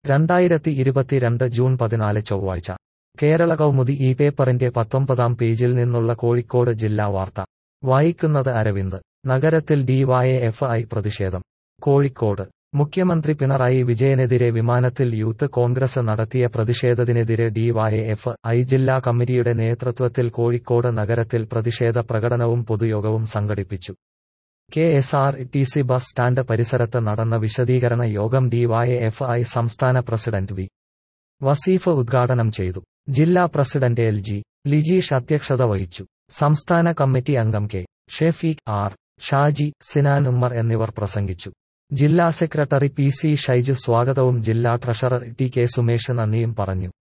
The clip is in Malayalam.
രണ്ടായിരത്തി ഇരുപത്തിരണ്ട് ജൂൺ പതിനാല് ചൊവ്വാഴ്ച കേരള കൗമുദി ഈ പേപ്പറിന്റെ പത്തൊമ്പതാം പേജിൽ നിന്നുള്ള കോഴിക്കോട് ജില്ലാ വാർത്ത വായിക്കുന്നത് അരവിന്ദ് നഗരത്തിൽ ഡിവൈഎഫ് ഐ പ്രതിഷേധം കോഴിക്കോട് മുഖ്യമന്ത്രി പിണറായി വിജയനെതിരെ വിമാനത്തിൽ യൂത്ത് കോൺഗ്രസ് നടത്തിയ പ്രതിഷേധത്തിനെതിരെ ഡിവൈഎഫ് ഐ ജില്ലാ കമ്മിറ്റിയുടെ നേതൃത്വത്തിൽ കോഴിക്കോട് നഗരത്തിൽ പ്രതിഷേധ പ്രകടനവും പൊതുയോഗവും സംഘടിപ്പിച്ചു K S R T C bus stand പരിസരത്ത് നടന്ന വിശദീകരണ യോഗം ഡിവൈഎഫ് ഐ സംസ്ഥാന പ്രസിഡന്റ് വി വസീഫ് ഉദ്ഘാടനം ചെയ്തു ജില്ലാ പ്രസിഡന്റ് എൽ ജി ലിജീഷ് അധ്യക്ഷത വഹിച്ചു സംസ്ഥാന കമ്മിറ്റി അംഗം കെ ഷെഫീഖ് ആർ ഷാജി സിനാൻ ഉമ്മർ എന്നിവർ പ്രസംഗിച്ചു ജില്ലാ സെക്രട്ടറി പി സി ഷൈജു സ്വാഗതവും ജില്ലാ ട്രഷറർ ടി കെ സുമേഷ് നന്ദിയും പറഞ്ഞു